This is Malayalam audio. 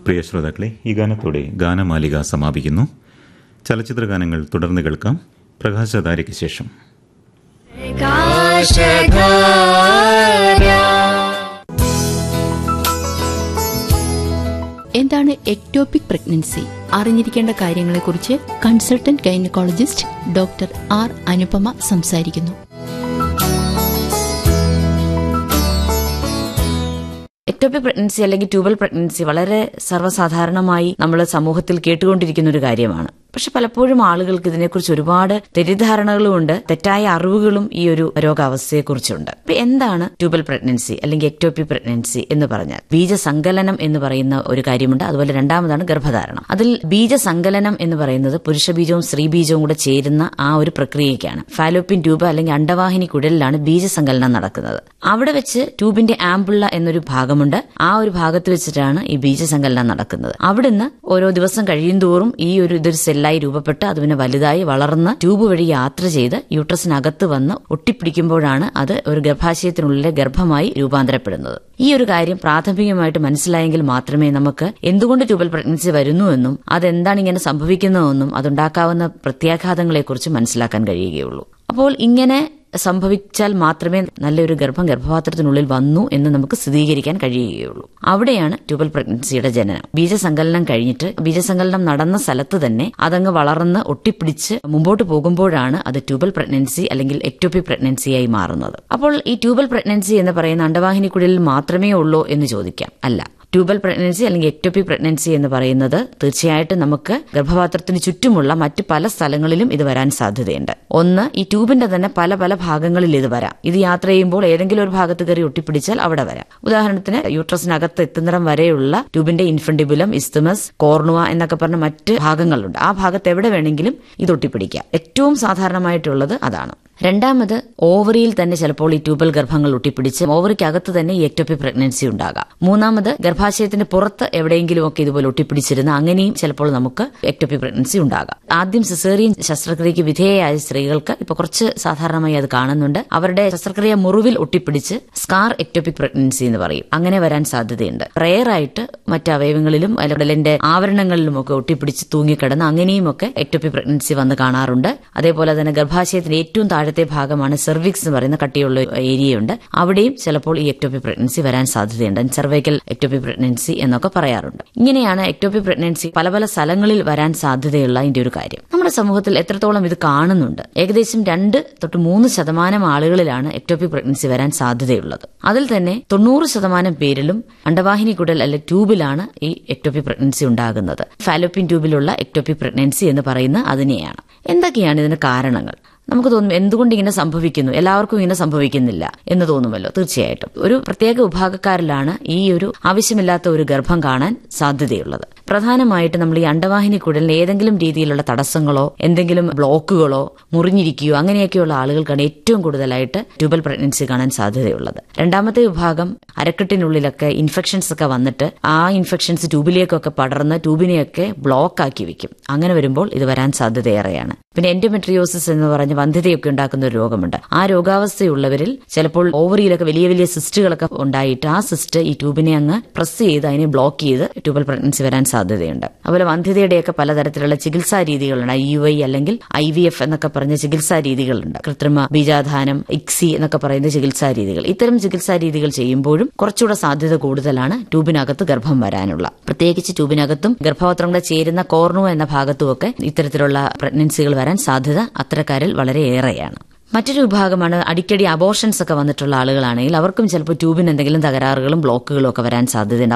പ്രിയ ശ്രോതാക്കളെ ഈ ഗാനത്തോടെ ഗാനമാലിക സമാപിക്കുന്നു ചലച്ചിത്ര ഗാനങ്ങൾ തുടർന്ന് കേൾക്കാം പ്രകാശധാരയ്ക്ക് ശേഷം എന്താണ് എക്ടോപിക് പ്രഗ്നൻസി അറിഞ്ഞിരിക്കേണ്ട കാര്യങ്ങളെക്കുറിച്ച് consultant gynaecologist doctor R Anupama സംസാരിക്കുന്നു എക്ടോപിക് പ്രഗ്നൻസി അല്ലെങ്കിൽ ട്യൂബൽ പ്രഗ്നൻസി വളരെ സർവ്വസാധാരണമായി നമ്മൾ സമൂഹത്തിൽ കേട്ടുകൊണ്ടിരിക്കുന്ന ഒരു കാര്യമാണ് പക്ഷെ പലപ്പോഴും ആളുകൾക്ക് ഇതിനെക്കുറിച്ച് ഒരുപാട് തെറ്റിദ്ധാരണകളുമുണ്ട് തെറ്റായ അറിവുകളും ഈ ഒരു രോഗാവസ്ഥയെക്കുറിച്ചുണ്ട് അപ്പൊ എന്താണ് ട്യൂബൽ പ്രഗ്നൻസി അല്ലെങ്കിൽ എക്ടോപിക് പ്രഗ്നൻസി എന്ന് പറഞ്ഞാൽ ബീജസങ്കലനം എന്ന് പറയുന്ന ഒരു കാര്യമുണ്ട് അതുപോലെ രണ്ടാമതാണ് ഗർഭധാരണം അതിൽ ബീജസങ്കലനം എന്ന് പറയുന്നത് പുരുഷ ബീജവും സ്ത്രീ ബീജവും കൂടെ ചേരുന്ന ആ ഒരു പ്രക്രിയയ്ക്കാണ് ഫാലോപ്പിൻ ട്യൂബ് അല്ലെങ്കിൽ അണ്ടവാഹിനി കുടലിലാണ് ബീജസങ്കലനം നടക്കുന്നത് അവിടെ വെച്ച് ട്യൂബിന്റെ ആംബുള്ള എന്നൊരു ഭാഗമുണ്ട് ആ ഒരു ഭാഗത്ത് വെച്ചിട്ടാണ് ഈ ബീജസങ്കലനം നടക്കുന്നത് അവിടുന്ന് ഓരോ ദിവസം കഴിയുന്തോറും ഈ ഒരു ഇതൊരു സെല്ലായി രൂപപ്പെട്ട് അത് പിന്നെ വലുതായി വളർന്ന് ട്യൂബ് വഴി യാത്ര ചെയ്ത് യൂട്രസിനകത്ത് വന്ന് ഒട്ടിപ്പിടിക്കുമ്പോഴാണ് അത് ഒരു ഗർഭാശയത്തിനുള്ളിലെ ഗർഭമായി രൂപാന്തരപ്പെടുന്നത് ഈ ഒരു കാര്യം പ്രാഥമികമായിട്ട് മനസ്സിലായെങ്കിൽ മാത്രമേ നമുക്ക് എന്തുകൊണ്ട് ട്യൂബൽ പ്രഗ്നൻസി വരുന്നുവെന്നും അതെന്താണ് ഇങ്ങനെ സംഭവിക്കുന്നതെന്നും അതുണ്ടാക്കാവുന്ന പ്രത്യാഘാതങ്ങളെക്കുറിച്ച് മനസ്സിലാക്കാൻ കഴിയുകയുള്ളൂ അപ്പോൾ ഇങ്ങനെ സംഭവിച്ചാൽ മാത്രമേ നല്ലൊരു ഗർഭം ഗർഭപാത്രത്തിനുള്ളിൽ വന്നു എന്ന് നമുക്ക് സ്ഥിരീകരിക്കാൻ കഴിയുകയുള്ളൂ അവിടെയാണ് ട്യൂബൽ പ്രഗ്നൻസിയുടെ ജനനം ബീജസങ്കലനം കഴിഞ്ഞിട്ട് ബീജസങ്കലനം നടന്ന സ്ഥലത്ത് തന്നെ അതങ്ങ് വളർന്ന് ഒട്ടിപ്പിടിച്ച് മുമ്പോട്ട് പോകുമ്പോഴാണ് അത് ട്യൂബൽ പ്രഗ്നൻസി അല്ലെങ്കിൽ എക്ടോപി പ്രഗ്നൻസിയായി മാറുന്നത് അപ്പോൾ ഈ ട്യൂബൽ പ്രഗ്നൻസി എന്ന് പറയുന്ന അണ്ടവാഹിനിക്കുള്ളിൽ മാത്രമേ ഉള്ളൂ എന്ന് ചോദിക്കാം അല്ല ട്യൂബൽ പ്രഗ്നൻസി അല്ലെങ്കിൽ എക്ടോപി പ്രഗ്നൻസി എന്ന് പറയുന്നത് തീർച്ചയായിട്ടും നമുക്ക് ഗർഭപാത്രത്തിന് ചുറ്റുമുള്ള മറ്റ് പല സ്ഥലങ്ങളിലും ഇത് വരാൻ സാധ്യതയുണ്ട് ഒന്ന് ഈ ട്യൂബിന്റെ തന്നെ പല പല ഭാഗങ്ങളിൽ ഇത് വരാം ഇത് യാത്ര ചെയ്യുമ്പോൾ ഏതെങ്കിലും ഒരു ഭാഗത്ത് കയറി ഒട്ടിപ്പിടിച്ചാൽ അവിടെ വരാം ഉദാഹരണത്തിന് യൂട്രസിനകത്ത് എത്തുന്നിടം വരെയുള്ള ട്യൂബിന്റെ ഇൻഫന്റിബുലം ഇസ്തമസ് കോർണുവ എന്നൊക്കെ പറഞ്ഞ മറ്റ് ഭാഗങ്ങളുണ്ട് ആ ഭാഗത്ത് എവിടെ വേണമെങ്കിലും ഇത് ഒട്ടിപ്പിടിക്കാം ഏറ്റവും സാധാരണമായിട്ടുള്ളത് അതാണ് രണ്ടാമത് ഓവറിയിൽ തന്നെ ചിലപ്പോൾ ഈ ട്യൂബൽ ഗർഭങ്ങൾ ഒട്ടിപ്പിടിച്ച് ഓവറിക്കകത്ത് തന്നെ ഈ എക്ടോപി പ്രഗ്നൻസി ഉണ്ടാകാം മൂന്നാമത് ഗർഭാശയത്തിന്റെ പുറത്ത് എവിടെയെങ്കിലും ഒക്കെ ഇതുപോലെ ഒട്ടിപ്പിടിച്ചിരുന്ന അങ്ങനെയും ചിലപ്പോൾ നമുക്ക് എക്ടോപി പ്രഗ്നൻസി ഉണ്ടാകാം ആദ്യം സിസേറിയൻ ശസ്ത്രക്രിയക്ക് വിധേയയായ സ്ത്രീകൾക്ക് ഇപ്പൊ കുറച്ച് സാധാരണമായി അത് കാണുന്നുണ്ട് അവരുടെ ശസ്ത്രക്രിയ മുറിവിൽ ഒട്ടിപ്പിടിച്ച് സ്കാർ എക്ടോപിക് പ്രഗ്നൻസി എന്ന് പറയും അങ്ങനെ വരാൻ സാധ്യതയുണ്ട് റെയറായിട്ട് മറ്റ് അവയവങ്ങളിലും ഉടലിന്റെ ആവരണങ്ങളിലും ഒക്കെ ഒട്ടിപ്പിടിച്ച് തൂങ്ങിക്കിടന്ന് അങ്ങനെയും ഒക്കെ എക്ടോപി പ്രഗ്നൻസി വന്ന് കാണാറുണ്ട് അതേപോലെ തന്നെ ഗർഭാശയത്തിന്റെ ഏറ്റവും താഴത്തെ ഭാഗമാണ് സെർവിക്സ് എന്ന് പറയുന്ന കട്ടിയുള്ള ഏരിയയുണ്ട് അവിടെയും ചിലപ്പോൾ ഈ എക്ടോപി പ്രഗ്നൻസി വരാൻ സാധ്യതയുണ്ട് സെർവൈക്കൽ എക്ടോപി പ്രഗ്നൻസി എന്നൊക്കെ പറയാറുണ്ട് ഇങ്ങനെയാണ് എക്ടോപി പ്രഗ്നൻസി പല പല സ്ഥലങ്ങളിൽ വരാൻ സാധ്യതയുള്ള ഇതിന്റെ ഒരു കാര്യം നമ്മുടെ സമൂഹത്തിൽ എത്രത്തോളം ഇത് കാണുന്നുണ്ട് ഏകദേശം രണ്ട് തൊട്ട് മൂന്ന് ശതമാനം ആളുകളിലാണ് എക്ടോപി പ്രഗ്നൻസി വരാൻ സാധ്യതയുള്ളത് അതിൽ തന്നെ തൊണ്ണൂറ് ശതമാനം പേരിലും അണ്ടവാഹിനി കുടൽ അല്ലെ ട്യൂബിലാണ് ഈ എക്ടോപി പ്രഗ്നൻസി ഉണ്ടാകുന്നത് ഫാലോപ്പിൻ ട്യൂബിലുള്ള എക്ടോപി പ്രഗ്നൻസി എന്ന് പറയുന്ന അതിനെയാണ് എന്തൊക്കെയാണ് ഇതിന് കാരണങ്ങൾ നമുക്ക് തോന്നും എന്തുകൊണ്ട് ഇങ്ങനെ സംഭവിക്കുന്നു എല്ലാവർക്കും ഇങ്ങനെ സംഭവിക്കുന്നില്ല എന്ന് തോന്നുമല്ലോ തീർച്ചയായിട്ടും ഒരു പ്രത്യേക വിഭാഗക്കാരിലാണ് ഈ ഒരു ആവശ്യമില്ലാത്ത ഒരു ഗർഭം കാണാൻ സാധ്യതയുള്ളത് പ്രധാനമായിട്ട് നമ്മൾ ഈ അണ്ടവാഹിനി കുടലിന് ഏതെങ്കിലും രീതിയിലുള്ള തടസ്സങ്ങളോ എന്തെങ്കിലും ബ്ലോക്കുകളോ മുറിഞ്ഞിരിക്കുകയോ അങ്ങനെയൊക്കെയുള്ള ആളുകൾക്കാണ് ഏറ്റവും കൂടുതലായിട്ട് ട്യൂബൽ പ്രഗ്നൻസി കാണാൻ സാധ്യതയുള്ളത് രണ്ടാമത്തെ വിഭാഗം അരക്കെട്ടിനുള്ളിലൊക്കെ ഇൻഫെക്ഷൻസ് ഒക്കെ വന്നിട്ട് ആ ഇൻഫെക്ഷൻസ് ട്യൂബിലേക്കൊക്കെ പടർന്ന് ട്യൂബിനെയൊക്കെ ബ്ലോക്ക് ആക്കി വെക്കും അങ്ങനെ വരുമ്പോൾ ഇത് വരാൻ സാധ്യതയേറെയാണ് പിന്നെ എൻഡോമെട്രിയോസിസ് എന്ന് പറഞ്ഞ് വന്ധ്യതയൊക്കെ ഉണ്ടാക്കുന്ന ഒരു രോഗമുണ്ട് ആ രോഗാവസ്ഥയുള്ളവരിൽ ചിലപ്പോൾ ഓവറിയിലൊക്കെ വലിയ വലിയ സിസ്റ്റുകളൊക്കെ ഉണ്ടായിട്ട് ആ സിസ്റ്റ് ഈ ട്യൂബിനെ അങ്ങ് പ്രസ് ചെയ്ത് അതിനെ ബ്ലോക്ക് ചെയ്ത് ട്യൂബൽ പ്രഗ്നൻസി വരാൻ സാധ്യതയുണ്ട് അതുപോലെ വന്ധ്യതയുടെയൊക്കെ പലതരത്തിലുള്ള ചികിത്സാ രീതികളുണ്ട് ഐ യു ഐ അല്ലെങ്കിൽ ഐ വി എഫ് എന്നൊക്കെ പറഞ്ഞ ചികിത്സാ രീതികളുണ്ട് കൃത്രിമ ബീജാധാനം ഇക്സി എന്നൊക്കെ പറയുന്ന ചികിത്സാ രീതികൾ ഇത്തരം ചികിത്സാ രീതികൾ ചെയ്യുമ്പോഴും കുറച്ചുകൂടെ സാധ്യത കൂടുതലാണ് ട്യൂബിനകത്ത് ഗർഭം വരാനുള്ള പ്രത്യേകിച്ച് ട്യൂബിനകത്തും ഗർഭപാത്രം കൂടെ ചേരുന്ന കോർണു എന്ന ഭാഗത്തുമൊക്കെ ഇത്തരത്തിലുള്ള പ്രഗ്നൻസികൾ വരാൻ സാധ്യത അത്തരക്കാരിൽ വളരെ ഏറെയാണ് മറ്റൊരു വിഭാഗമാണ് അടിക്കടി അബോർഷൻസ് ഒക്കെ വന്നിട്ടുള്ള ആളുകളാണെങ്കിൽ അവർക്കും ചിലപ്പോൾ ട്യൂബിന് എന്തെങ്കിലും തകരാറുകളും ബ്ലോക്കുകളും ഒക്കെ വരാൻ സാധ്യതയുണ്ട്